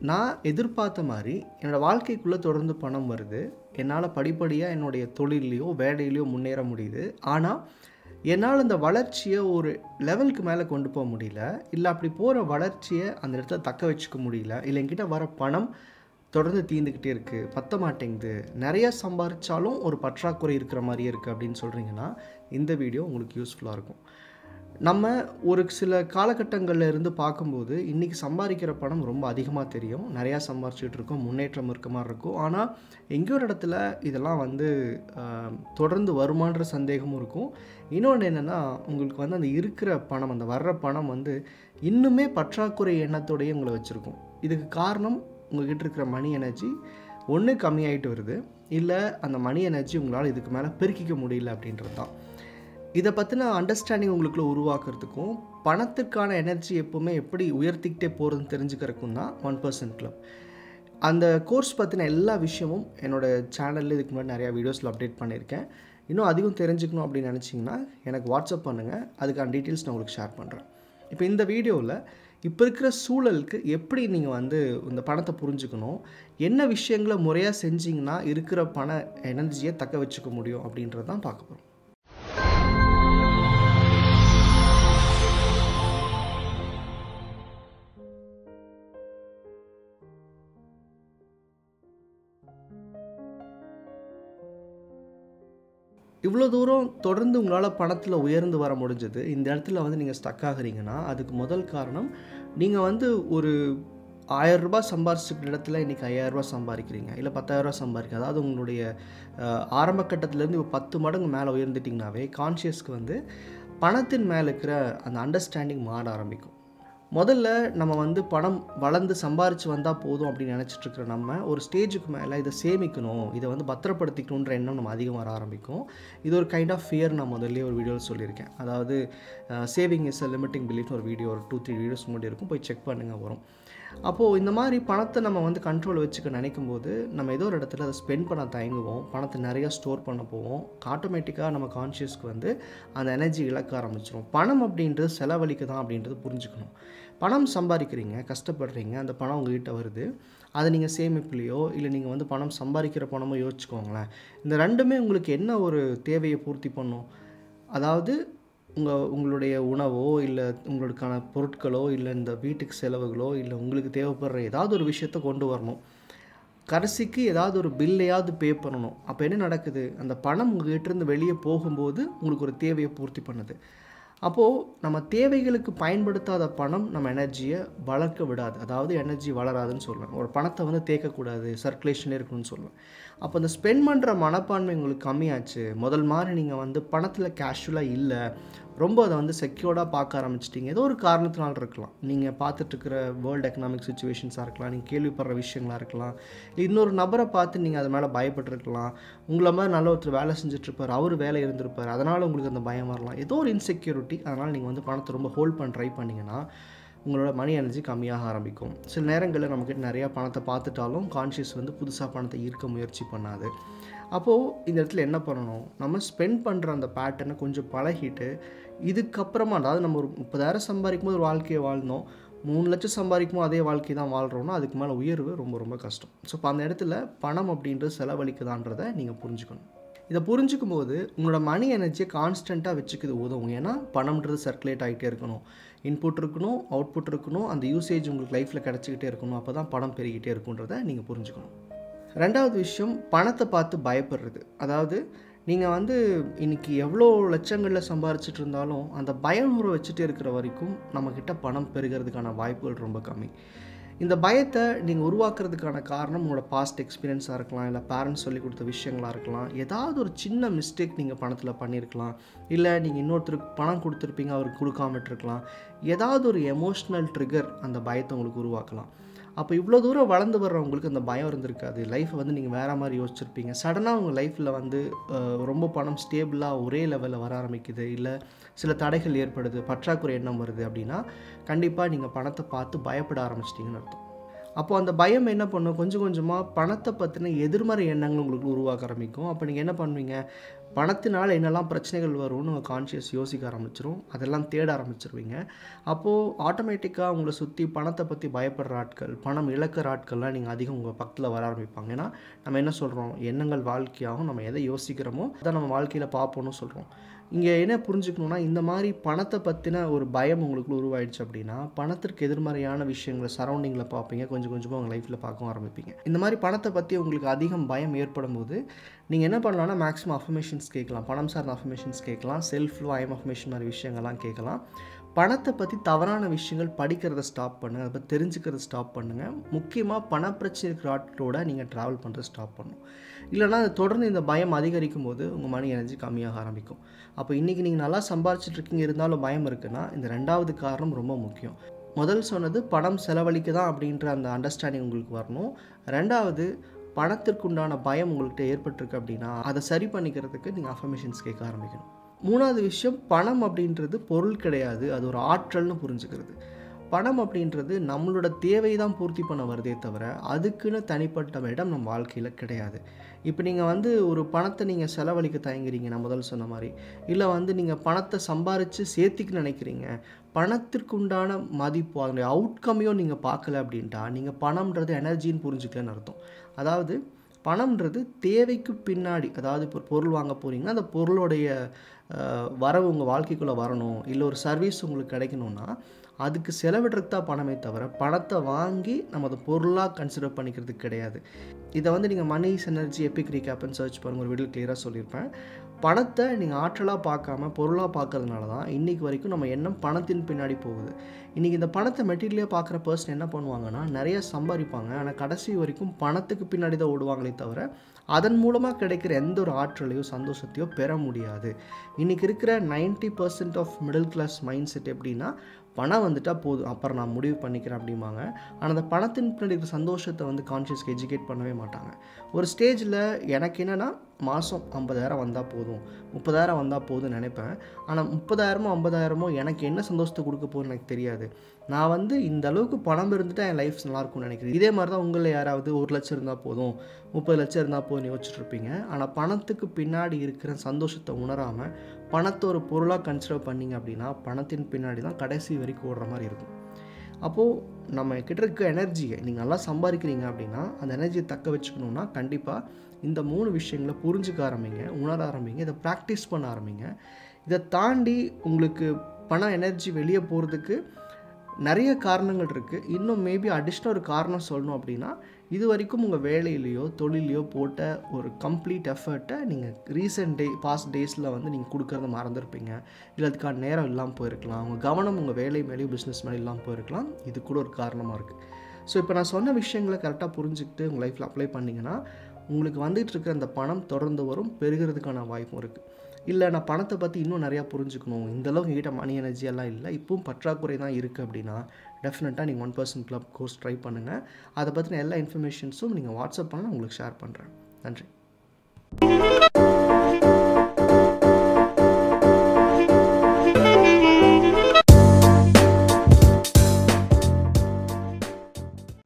நான் எதிர்பார்த்த மாதிரி என்னோடய வாழ்க்கைக்குள்ளே தொடர்ந்து பணம் வருது என்னால் படிப்படியாக என்னுடைய தொழிலையோ வேலையிலையோ முன்னேற முடியுது ஆனால் என்னால் இந்த வளர்ச்சியை ஒரு லெவலுக்கு மேலே கொண்டு போக முடியல இல்லை அப்படி போகிற வளர்ச்சியை அந்த இடத்துல தக்க வச்சுக்க முடியல இல்லை என்கிட்ட வர பணம் தொடர்ந்து தீர்ந்துக்கிட்டே இருக்குது பத்த மாட்டேங்குது நிறைய சம்பாரிச்சாலும் ஒரு பற்றாக்குறை இருக்கிற மாதிரியே இருக்குது அப்படின்னு சொல்கிறீங்கன்னா இந்த வீடியோ உங்களுக்கு யூஸ்ஃபுல்லாக இருக்கும் நம்ம ஒரு சில காலகட்டங்களில் இருந்து பார்க்கும்போது இன்றைக்கி சம்பாதிக்கிற பணம் ரொம்ப அதிகமாக தெரியும் நிறையா சம்பாரிச்சிட்டு இருக்கோம் முன்னேற்றம் இருக்க மாதிரி இருக்கும் ஆனால் எங்கேயோ ஒரு இடத்துல இதெல்லாம் வந்து ஆஹ், தொடர்ந்து வருமான்ற சந்தேகமும் இருக்கும் இன்னொன்று என்னென்னா உங்களுக்கு வந்து அந்த இருக்கிற பணம் அந்த வர்ற பணம் வந்து இன்னுமே பற்றாக்குறை எண்ணத்தோடயே உங்களை வச்சுருக்கும் இதுக்கு காரணம் உங்ககிட்ட இருக்கிற மணி எனர்ஜி ஒன்று கம்மியாயிட்டு வருது இல்லை அந்த மணி எனர்ஜி உங்களால் இதுக்கு மேலே பெருக்கிக்க முடியல அப்படின்றது தான் இதை பற்றின அண்டர்ஸ்டாண்டிங் உங்களுக்குள்ள உருவாக்குறதுக்கும் பணத்துக்கான எனர்ஜி எப்போவுமே எப்படி உயர்த்திக்கிட்டே போகிறதுன்னு தெரிஞ்சுக்கிறதுக்கும் தான் ஒன் பர்சன்ட் கிளப் அந்த கோர்ஸ் பற்றின எல்லா விஷயமும் என்னோடய சேனலில் இதுக்கு முன்னாடி நிறையா வீடியோஸில் அப்டேட் பண்ணியிருக்கேன் இன்னும் அதிகம் தெரிஞ்சுக்கணும் அப்படின்னு நினச்சிங்கன்னா எனக்கு வாட்ஸ்அப் பண்ணுங்கள் அதுக்கான டீட்டெயில்ஸ் நான் உங்களுக்கு ஷேர் பண்ணுறேன் இப்போ இந்த வீடியோவில் இப்போ இருக்கிற சூழலுக்கு எப்படி நீங்கள் வந்து இந்த பணத்தை புரிஞ்சுக்கணும் என்ன விஷயங்களை முறையாக செஞ்சீங்கன்னா இருக்கிற பண எனர்ஜியை தக்க வச்சுக்க முடியும் அப்படின்றது தான் பார்க்க போகிறோம் இவ்வளோ தூரம் தொடர்ந்து உங்களால் பணத்தில் உயர்ந்து வர முடிஞ்சது இந்த இடத்துல வந்து நீங்கள் ஸ்டக் ஆகுறீங்கன்னா அதுக்கு முதல் காரணம் நீங்கள் வந்து ஒரு ஆயிரம் ரூபாய் சம்பாரிச்சிருக்கிற இடத்துல இன்றைக்கி ஐயாயிரரூபா சம்பாதிக்கிறீங்க இல்லை பத்தாயிரரூபா சம்பாதிக்கிறீங்க அதாவது உங்களுடைய அஹ், ஆரம்ப கட்டத்துலேருந்து இப்போ பத்து மடங்கு மேலே உயர்ந்துட்டிங்கனாவே கான்ஷியஸ்க்கு வந்து பணத்தின் மேலே இருக்கிற அந்த அண்டர்ஸ்டாண்டிங் மாற ஆரம்பிக்கும் முதல்ல நம்ம வந்து பணம் வளர்ந்து சம்பாரித்து வந்தால் போதும் அப்படின்னு நினச்சிட்டு இருக்கிற நம்ம ஒரு ஸ்டேஜுக்கு மேலே இதை சேமிக்கணும் இதை வந்து பத்திரப்படுத்திக்கணுன்ற எண்ணம் நம்ம அதிகம் வர ஆரம்பிக்கும் இது ஒரு கைண்ட் ஆஃப் ஃபியர் நான் முதல்ல ஒரு வீடியோவில் சொல்லியிருக்கேன் அதாவது சேவிங் இஸ் அ லிமிட்டிங் பிலீஃப்னு ஒரு வீடியோ ஒரு டூ த்ரீ வீடியோஸ் முன்னாடி இருக்கும் போய் செக் பண்ணுங்கள் வரும் அப்போது இந்த மாதிரி பணத்தை நம்ம வந்து கண்ட்ரோல் வச்சுக்க நினைக்கும் போது நம்ம ஏதோ ஒரு இடத்துல அதை ஸ்பெண்ட் பண்ண தயங்குவோம் பணத்தை நிறையா ஸ்டோர் பண்ண போவோம் ஆட்டோமேட்டிக்காக நம்ம கான்ஷியஸ்க்கு வந்து அந்த எனர்ஜி இழக்க ஆரம்பிச்சிடும் பணம் அப்படின்றது செலவழிக்க தான் அப்படின்றது புரிஞ்சுக்கணும் பணம் சம்பாதிக்கிறீங்க கஷ்டப்படுறீங்க அந்த பணம் உங்ககிட்ட வருது அதை நீங்கள் சேமிப்புலையோ இல்லை நீங்கள் வந்து பணம் சம்பாதிக்கிற பணமோ யோசிச்சுக்கோங்களேன் இந்த ரெண்டுமே உங்களுக்கு என்ன ஒரு தேவையை பூர்த்தி பண்ணும் அதாவது உங்கள் உங்களுடைய உணவோ இல்லை உங்களுக்கான பொருட்களோ இல்லை இந்த வீட்டுக்கு செலவுகளோ இல்லை உங்களுக்கு தேவைப்படுற ஏதாவது ஒரு விஷயத்த கொண்டு வரணும் கடைசிக்கு ஏதாவது ஒரு பில்லையாவது பே பண்ணணும் அப்போ என்ன நடக்குது அந்த பணம் உங்ககிட்டேருந்து வெளியே போகும்போது உங்களுக்கு ஒரு தேவையை பூர்த்தி பண்ணுது அப்போது நம்ம தேவைகளுக்கு பயன்படுத்தாத பணம் நம்ம எனர்ஜியை வளர்க்க விடாது அதாவது எனர்ஜி வளராதுன்னு சொல்லுவேன் ஒரு பணத்தை வந்து தேக்கக்கூடாது சர்க்குலேஷனே இருக்கணும்னு சொல்லுவேன் அப்போ இந்த ஸ்பெண்ட் பண்ணுற மனப்பான்மை உங்களுக்கு கம்மியாச்சு முதல் மாதிரி நீங்கள் வந்து பணத்தில் கேஷுவலாக இல்லை ரொம்ப அதை வந்து செக்யூர்டாக பார்க்க ஆரம்பிச்சிட்டிங்க ஏதோ ஒரு காரணத்தினால இருக்கலாம் நீங்கள் பார்த்துட்டு இருக்கிற வேர்ல்டு எக்கனாமிக் சுச்சுவேஷன்ஸாக இருக்கலாம் நீங்கள் கேள்விப்படுற விஷயங்களாக இருக்கலாம் இன்னொரு நபரை பார்த்து நீங்கள் அது மேலே பயப்பட்டிருக்கலாம் உங்களை மாதிரி நல்ல ஒருத்தர் வேலை செஞ்சுட்ருப்பார் அவர் வேலை இருந்திருப்பார் அதனால் உங்களுக்கு அந்த பயம் வரலாம் ஏதோ ஒரு இன்செக்யூரிட்டி அதனால் நீங்கள் வந்து பணத்தை ரொம்ப ஹோல்ட் பண்ண ட்ரை பண்ணிங்கன்னா உங்களோட மணி எனர்ஜி கம்மியாக ஆரம்பிக்கும் சில நேரங்களில் நம்மக்கிட்ட நிறையா பணத்தை பார்த்துட்டாலும் கான்ஷியஸ் வந்து புதுசாக பணத்தை ஈர்க்க முயற்சி பண்ணாது அப்போது இந்த இடத்துல என்ன பண்ணணும் நம்ம ஸ்பெண்ட் பண்ணுற அந்த பேட்டர்னை கொஞ்சம் பழகிட்டு இதுக்கப்புறமா அதாவது நம்ம ஒரு முப்பதாயிரம் சம்பாதிக்கும் போது ஒரு வாழ்க்கையை வாழ்ந்தோம் மூணு லட்சம் சம்பாதிக்கும் அதே வாழ்க்கை தான் வாழ்கிறோம்னா அதுக்கு மேலே உயர்வு ரொம்ப ரொம்ப கஷ்டம் ஸோ இப்போ அந்த இடத்துல பணம் அப்படின்றது செலவழிக்குதான்றதை நீங்கள் புரிஞ்சுக்கணும் இதை புரிஞ்சுக்கும் போது உங்களோட மணி எனர்ஜியை கான்ஸ்டண்ட்டாக வச்சுக்குது உதவும் ஏன்னா பணம்ன்றது சர்க்குலேட் ஆகிட்டே இருக்கணும் இன்புட் இருக்கணும் அவுட்புட் இருக்கணும் அந்த யூசேஜ் உங்களுக்கு லைஃப்பில் கிடச்சிக்கிட்டே இருக்கணும் அப்போ தான் பணம் பெருகிட்டே இருக்குன்றதை நீங்கள் புரிஞ்சுக்கணும் ரெண்டாவது விஷயம் பணத்தை பார்த்து பயப்படுறது அதாவது நீங்கள் வந்து இன்னைக்கு எவ்வளோ லட்சங்களில் சம்பாரிச்சிட்டு இருந்தாலும் அந்த பயமுறை வச்சுட்டே இருக்கிற வரைக்கும் நம்மக்கிட்ட பணம் பெருகிறதுக்கான வாய்ப்புகள் ரொம்ப கம்மி இந்த பயத்தை நீங்கள் உருவாக்குறதுக்கான காரணம் உங்களோட பாஸ்ட் எக்ஸ்பீரியன்ஸாக இருக்கலாம் இல்லை பேரண்ட்ஸ் சொல்லி கொடுத்த விஷயங்களாக இருக்கலாம் ஏதாவது ஒரு சின்ன மிஸ்டேக் நீங்கள் பணத்தில் பண்ணியிருக்கலாம் இல்லை நீங்கள் இன்னொருத்தருக்கு பணம் கொடுத்துருப்பீங்க அவருக்கு கொடுக்காம விட்டுருக்கலாம் ஏதாவது ஒரு எமோஷ்னல் ட்ரிகர் அந்த பயத்தை உங்களுக்கு உருவாக்கலாம் அப்போ இவ்வளோ தூரம் வளர்ந்து வர்றவங்களுக்கு அந்த பயம் இருந்திருக்காது லைஃப்பை வந்து நீங்கள் வேறு மாதிரி யோசிச்சிருப்பீங்க சடனாக உங்கள் லைஃப்பில் வந்து அஹ், ரொம்ப பணம் ஸ்டேபிளாக ஒரே லெவலில் வர ஆரம்பிக்குது இல்லை சில தடைகள் ஏற்படுது பற்றாக்குறை எண்ணம் வருது அப்படின்னா கண்டிப்பாக நீங்கள் பணத்தை பார்த்து பயப்பட ஆரம்பிச்சிட்டிங்கன்னு அர்த்தம் அப்போ அந்த பயம் என்ன பண்ணும் கொஞ்சம் கொஞ்சமாக பணத்தை பற்றின எதிர்மறை எண்ணங்கள் உங்களுக்கு உருவாக்க ஆரம்பிக்கும் அப்போ நீங்கள் என்ன பண்ணுவீங்க பணத்தினால் என்னெல்லாம் பிரச்சனைகள் வரும்னு உங்கள் கான்ஷியஸ் யோசிக்க ஆரம்பிச்சிரும் அதெல்லாம் தேட ஆரம்பிச்சிருவீங்க அப்போது ஆட்டோமேட்டிக்காக உங்களை சுற்றி பணத்தை பற்றி பயப்படுற ஆட்கள் பணம் இழக்கிற ஆட்கள்லாம் நீங்கள் அதிகம் உங்கள் பக்கத்தில் வர ஆரம்பிப்பாங்க ஏன்னா நம்ம என்ன சொல்கிறோம் எண்ணங்கள் வாழ்க்கையாகும் நம்ம எதை யோசிக்கிறோமோ அதை நம்ம வாழ்க்கையில் பார்ப்போம்னு சொல்கிறோம் இங்கே என்ன புரிஞ்சுக்கணுன்னா இந்த மாதிரி பணத்தை பற்றின ஒரு பயம் உங்களுக்கு உருவாயிடுச்சு அப்படின்னா பணத்திற்கு எதிர்மறையான விஷயங்களை சரௌண்டிங்கில் பார்ப்பீங்க கொஞ்சம் கொஞ்சமாக உங்கள் லைஃப்பில் பார்க்க ஆரம்பிப்பீங்க இந்த மாதிரி பணத்தை பற்றி உங்களுக்கு அதிகம் பயம் ஏற்படும் போது நீங்கள் என்ன பண்ணலாம்னா மேக்ஸிமம் அஃபர்மேஷன்ஸ் கேட்கலாம் பணம் சார்ந்த அஃபர்மேஷன்ஸ் கேட்கலாம் செல்ஃப் ஐம் அஃபர்மேஷன் மாதிரி விஷயங்கள்லாம் கேட்கலாம் பணத்தை பற்றி தவறான விஷயங்கள் படிக்கிறத ஸ்டாப் பண்ணுங்கள் அதை பற்றி தெரிஞ்சுக்கிறத ஸ்டாப் பண்ணுங்கள் முக்கியமாக பண பிரச்சனை இருக்கிற ஆட்களோட நீங்கள் ட்ராவல் பண்ணுறத ஸ்டாப் பண்ணணும் இல்லைனா அது தொடர்ந்து இந்த பயம் அதிகரிக்கும் போது உங்கள் மணி எனர்ஜி கம்மியாக ஆரம்பிக்கும் அப்போ இன்றைக்கி நீங்கள் நல்லா சம்பாரிச்சிட்டு இருக்கீங்க இருந்தாலும் பயம் இருக்குன்னா இந்த ரெண்டாவது காரணம் ரொம்ப முக்கியம் முதல் சொன்னது பணம் செலவழிக்க தான் அப்படின்ற அந்த அண்டர்ஸ்டாண்டிங் உங்களுக்கு வரணும் ரெண்டாவது பணத்திற்குண்டான பயம் உங்கள்கிட்ட ஏற்பட்டிருக்கு அப்படின்னா அதை சரி பண்ணிக்கிறதுக்கு நீங்கள் அஃபர்மேஷன்ஸ் கேட்க ஆரம்பிக்கணும் மூணாவது விஷயம் பணம் அப்படின்றது பொருள் கிடையாது அது ஒரு ஆற்றல்னு புரிஞ்சுக்கிறது பணம் அப்படின்றது நம்மளோட தேவை தான் பூர்த்தி பண்ண வருதே தவிர அதுக்குன்னு தனிப்பட்ட இடம் நம்ம வாழ்க்கையில் கிடையாது இப்போ நீங்கள் வந்து ஒரு பணத்தை நீங்கள் செலவழிக்க தயங்குறீங்க நான் முதல் சொன்ன மாதிரி இல்லை வந்து நீங்கள் பணத்தை சம்பாரித்து சேர்த்திக்கு நினைக்கிறீங்க பணத்திற்கு உண்டான மதிப்பு அதனுடைய அவுட்கமையும் நீங்கள் பார்க்கல அப்படின்ட்டா நீங்கள் பணம்ன்றது எனர்ஜின்னு புரிஞ்சுக்கலன்னு அர்த்தம் அதாவது பணம்ன்றது தேவைக்கு பின்னாடி அதாவது இப்போ பொருள் வாங்க போகிறீங்கன்னா அந்த பொருளுடைய வரவு உங்கள் வாழ்க்கைக்குள்ளே வரணும் இல்லை ஒரு சர்வீஸ் உங்களுக்கு கிடைக்கணும்னா அதுக்கு செலவிடுறதுக்கு தான் பணமே தவிர பணத்தை வாங்கி நம்ம அதை பொருளாக கன்சிடர் பண்ணிக்கிறது கிடையாது இதை வந்து நீங்கள் மணிஸ் எனர்ஜி எப்பிக் ரீகேப்னு சர்ச் பண்ணுங்க ஒரு வீடியோ கிளியராக சொல்லியிருப்பேன் பணத்தை நீங்கள் ஆற்றலாக பார்க்காம பொருளாக பார்க்கறதுனால தான் இன்றைக்கி வரைக்கும் நம்ம எண்ணம் பணத்தின் பின்னாடி போகுது இன்றைக்கி இந்த பணத்தை மெட்டீரியலாக பார்க்குற பர்சன் என்ன பண்ணுவாங்கன்னா நிறைய சம்பாதிப்பாங்க ஆனால் கடைசி வரைக்கும் பணத்துக்கு பின்னாடி தான் ஓடுவாங்களே தவிர அதன் மூலமாக கிடைக்கிற எந்த ஒரு ஆற்றலையோ சந்தோஷத்தையோ பெற முடியாது இன்றைக்கி இருக்கிற ninety percent of middle class mindset எப்படின்னா பணம் வந்துட்டால் போதும் அப்புறம் நான் முடிவு பண்ணிக்கிறேன் அப்படிம்பாங்க ஆனால் அந்த பணத்தின் பின்னாடி இருக்கிற சந்தோஷத்தை வந்து கான்ஷியஸ்க்கு எஜுகேட் பண்ணவே மாட்டாங்க ஒரு ஸ்டேஜில் எனக்கு என்னென்னா மாதம் ஐம்பதாயிரம் வந்தால் போதும் முப்பதாயிரம் வந்தால் போதும்னு நினைப்பேன் ஆனால் முப்பதாயிரமோ ஐம்பதாயிரமோ எனக்கு என்ன சந்தோஷத்தை கொடுக்க போகுதுன்னு எனக்கு தெரியாது நான் வந்து இந்த அளவுக்கு பணம் இருந்துட்டு என் லைஃப் நல்லாயிருக்கும்னு நினைக்கிறேன் இதே மாதிரி தான் உங்களில் யாராவது ஒரு லட்சம் இருந்தால் போதும் முப்பது லட்சம் இருந்தால் போதும் யோசிச்சுட்டு இருப்பீங்க ஆனால் பணத்துக்கு பின்னாடி இருக்கிற சந்தோஷத்தை உணராமல் பணத்தை ஒரு பொருளாக கன்சிடர் பண்ணிங்க அப்படின்னா பணத்தின் பின்னாடி தான் கடைசி வரைக்கும் ஓடுற மாதிரி இருக்கும் அப்போது நம்ம கிட்ட இருக்க எனர்ஜியை நீங்கள் நல்லா சம்பாதிக்கிறீங்க அப்படின்னா அந்த எனர்ஜியை தக்க வச்சுக்கணுன்னா கண்டிப்பாக இந்த மூணு விஷயங்களை புரிஞ்சுக்க ஆரம்பிங்க உணர ஆரம்பிங்க இதை ப்ராக்டிஸ் பண்ண ஆரம்பிங்க இதை தாண்டி உங்களுக்கு பண எனர்ஜி வெளியே போகிறதுக்கு நிறைய காரணங்கள் இருக்குது இன்னும் மேபி அடிஷ்னல் ஒரு காரணம் சொல்லணும் அப்படின்னா இது வரைக்கும் உங்கள் வேலையிலையோ தொழிலையோ போட்ட ஒரு கம்ப்ளீட் எஃபர்ட்டை நீங்கள் ரீசெண்ட் டே பாஸ்ட் டேஸில் வந்து நீங்கள் கொடுக்கறத மறந்துருப்பீங்க இல்லை அதுக்கான நேரம் இல்லாமல் போயிருக்கலாம் உங்கள் கவனம் உங்கள் வேலை மேலேயும் பிஸ்னஸ் மேலே இல்லாமல் போயிருக்கலாம் இது கூட ஒரு காரணமாக இருக்குது ஸோ இப்போ நான் சொன்ன விஷயங்களை கரெக்டாக புரிஞ்சுக்கிட்டு உங்கள் லைஃப்பில் அப்ளை பண்ணிங்கன்னா உங்களுக்கு வந்துட்டு இருக்கிற அந்த பணம் தொடர்ந்து வரும் பெருகிறதுக்கான வாய்ப்பும் இருக்குது இல்லை நான் பணத்தை பற்றி இன்னும் நிறையா புரிஞ்சுக்கணும் இந்தளவுக்கு என்கிட்ட மணி எனர்ஜி எல்லாம் இல்லை இப்பவும் பற்றாக்குறை தான் இருக்குது அப்படின்னா டெஃபினட்டாக நீங்கள் one percent club course try பண்ணுங்கள் அதை பற்றின எல்லா இன்ஃபர்மேஷன்ஸும் நீங்கள் வாட்ஸ்அப் பண்ண நான் உங்களுக்கு ஷேர் பண்ணுறேன் நன்றி